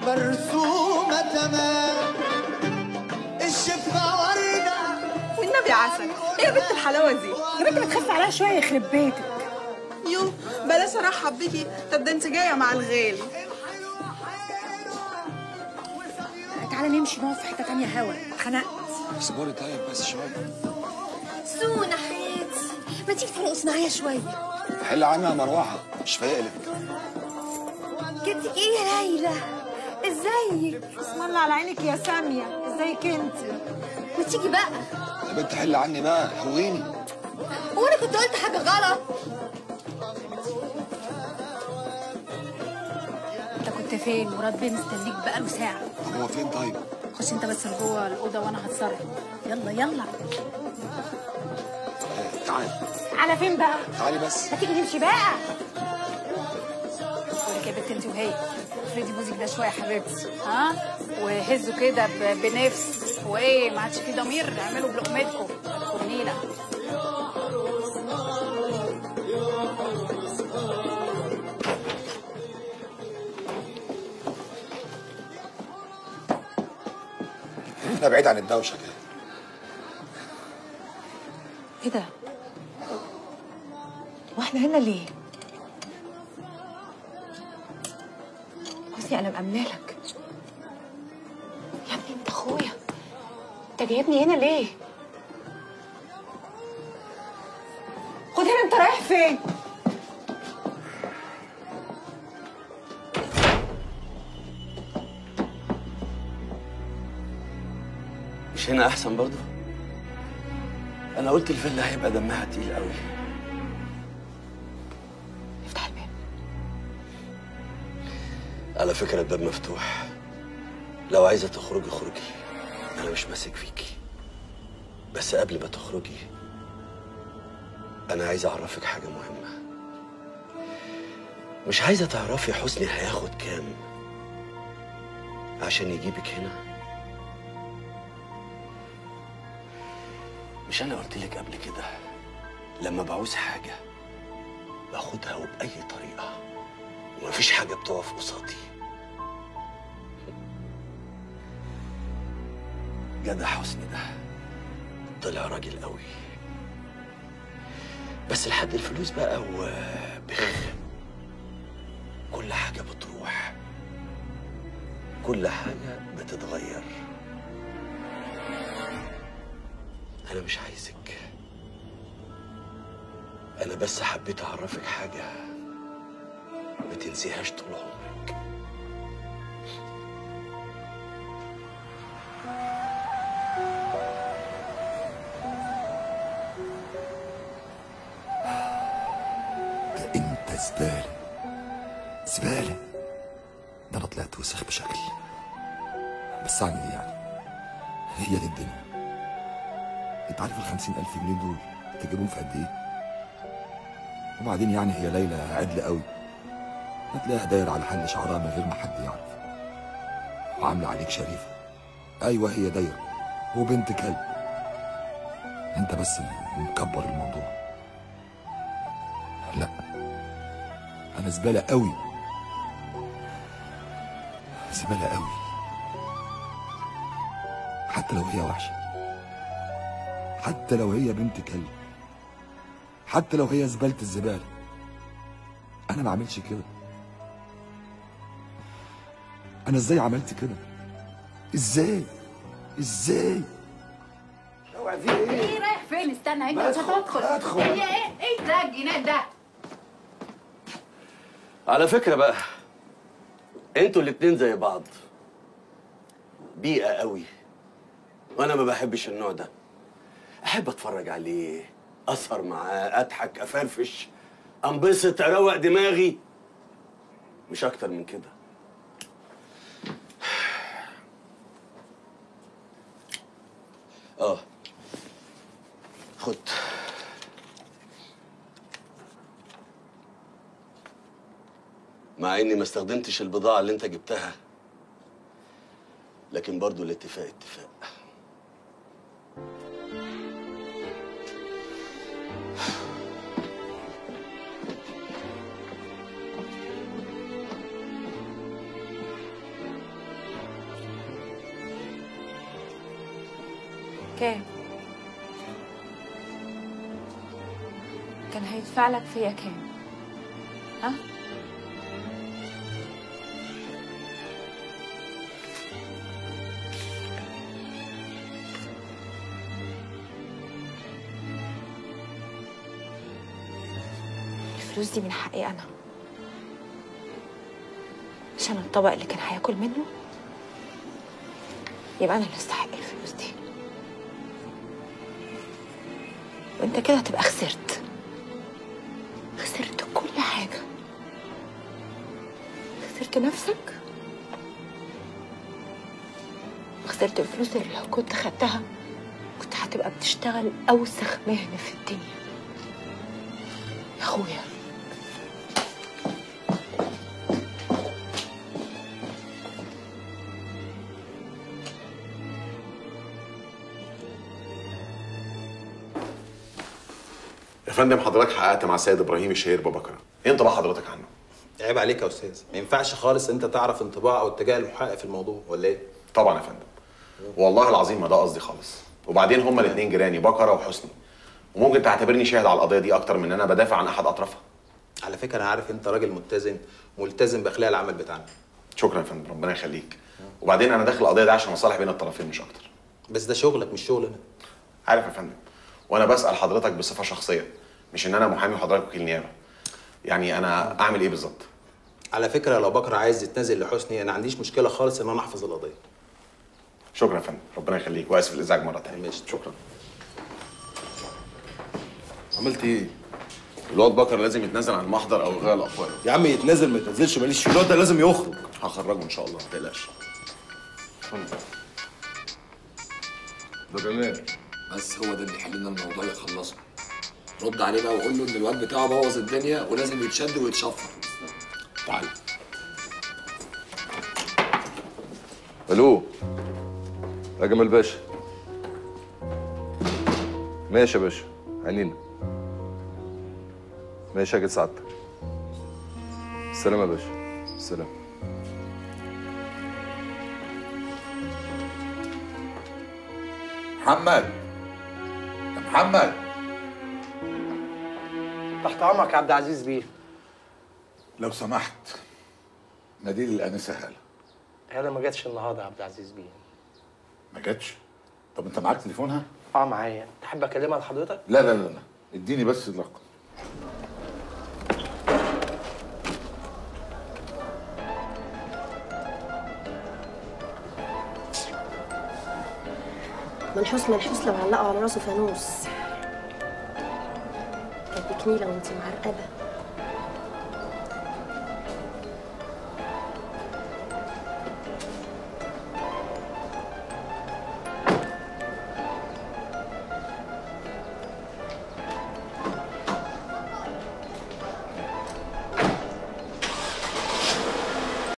مرسومة تمام الشفة وردة والنبي عسل ايه يا بنت الحلاوه دي يا بنت ما تخفي عليها شويه يخرب بيتك يو بلاش ارحب بيكي طب ده انت جايه مع الغالي تعالى نمشي نقعد في حته تانية هوا اتخنقت اصبري طيب بس شويه سونا حياتي ما تيجي ترقص معايا شويه حل عنها مروحه مش فايق لك جدك ايه يا ليلى ازيك اسم الله على عينك يا ساميه ازيك انت ما تيجي بقى يا بنت حل عني بقى هويني هو انا كنت قلت حاجه غلط انت كنت فين مراد بيه مستنيك بقاله ساعه هو فين طيب خش انت بس جوه الاوضه وانا هتصرف يلا يلا آه، تعالي على فين بقى تعالي بس ما تيجي نمشي بقى بقولك يا بنت انت وهي افردي بوزك ده شويه يا حبيبتي ها وهزوا كده ب- بنفس وايه ما عادش في ضمير اعملوا بلقمتكم ونيله احنا بعيد عن الدوشه كده ايه ده؟ واحنا هنا ليه؟ حسني انا مأمنة لك يا ابني انت اخويا انت جايبني هنا ليه؟ خد هنا انت رايح فين؟ مش هنا احسن برضو انا قلت الفيلا هيبقى دمها تقيل قوي افتح الباب على فكره الباب مفتوح لو عايزه تخرجي خرجي انا مش ماسك فيكي بس قبل ما تخرجي انا عايز اعرفك حاجه مهمه مش عايزه تعرفي حسني هياخد كام عشان يجيبك هنا مش انا قلت لك قبل كده لما بعوز حاجه باخدها وباي طريقه ومفيش حاجه بتقف قصادي جدع حسني ده طلع راجل قوي بس لحد الفلوس بقى وبخ كل حاجه بتروح كل حاجه بتتغير انا مش عايزك انا بس حبيت اعرفك حاجه ما تنسيهاش طول عمرك انت زبالة زبالة ده انا طلعت وسخ بشكل بس اعمل ايه يعني هي دي الدنيا انت عارف الخمسين الف جنيه دول تجيبهم في قد ايه وبعدين يعني هي ليلى عدل قوي هتلاقيها داير على حل شعرها من غير ما حد يعرف وعامله عليك شريفه ايوه هي دايره وبنت كلب انت بس مكبر الموضوع لا انا زباله قوي زباله قوي حتى لو هي وحشه حتى لو هي بنت كلب حتى لو هي زباله الزباله انا ما اعملش كده انا ازاي عملت كده ازاي ازاي اوعى في ايه ايه رايح فين استنى انت مش بدخل- هتدخل بدخل. هي ايه ايه ده الجنان ده على فكره بقى انتوا الاتنين زي بعض بيئه قوي وانا ما بحبش النوع ده احب اتفرج عليه اسهر معاه اضحك افرفش انبسط اروق دماغي مش اكتر من كده اه خد مع اني ما استخدمتش البضاعه اللي انت جبتها لكن برضو الاتفاق اتفاق كام كان هيدفع لك فيا كام ها الفلوس دي من حقي انا عشان الطبق اللي كان هياكل منه يبقى انا اللي استحق الفلوس دي وانت كده هتبقى خسرت خسرت كل حاجة خسرت نفسك خسرت الفلوس اللي لو كنت خدتها كنت هتبقى بتشتغل أوسخ مهنة في الدنيا يا أخويا يا فندم حضرتك حققت مع السيد ابراهيم الشهير ببكره ايه انطباع حضرتك عنه عيب عليك يا استاذ ما ينفعش خالص انت تعرف انطباع او اتجاه المحقق في الموضوع ولا ايه طبعا يا فندم والله العظيم ما ده قصدي خالص وبعدين هما الاثنين جيراني بكره وحسني وممكن تعتبرني شاهد على القضيه دي اكتر من ان انا بدافع عن احد اطرافها على فكره انا عارف انت راجل متزن ملتزم باخلاق العمل بتاعنا شكرا يا فندم ربنا يخليك وبعدين انا داخل القضيه دي عشان اصالح بين الطرفين مش اكتر بس ده شغلك مش شغلنا عارف يا فندم وانا بسال حضرتك بصفه شخصيه مش ان انا محامي وحضرتك وكيل نيابه يعني انا اعمل ايه بالظبط على فكره لو بكره عايز يتنازل لحسني انا ما عنديش مشكله خالص ان انا احفظ القضيه شكرا يا فندم ربنا يخليك واسف الازعاج مره ثانيه شكرا عملت ايه الواد بكر لازم يتنازل عن المحضر او الغاء الاقوال يا عم يتنازل ما يتنازلش ماليش في الواد ده لازم يخرج هخرجه ان شاء الله ما تقلقش ده جمال بس هو ده اللي يحل لنا الموضوع يخلصه رد عليه بقى وقول له ان الواد بتاعه بوظ الدنيا ولازم يتشد ويتشفر تعال الو يا جمال باشا ماشي يا باشا عينينا ماشي هاجي سعادتك السلام يا باشا السلام محمد يا محمد تحت امرك يا عبد العزيز بيه لو سمحت نادي لي الانسه هاله هلا ما جاتش النهارده يا عبد العزيز بيه ما جاتش طب انت معاك تليفونها اه معايا تحب اكلمها لحضرتك لا لا لا لا اديني بس الرقم منحوس منحوس لو علقوا على راسه فانوس كانت كنيلة وانت معرقبة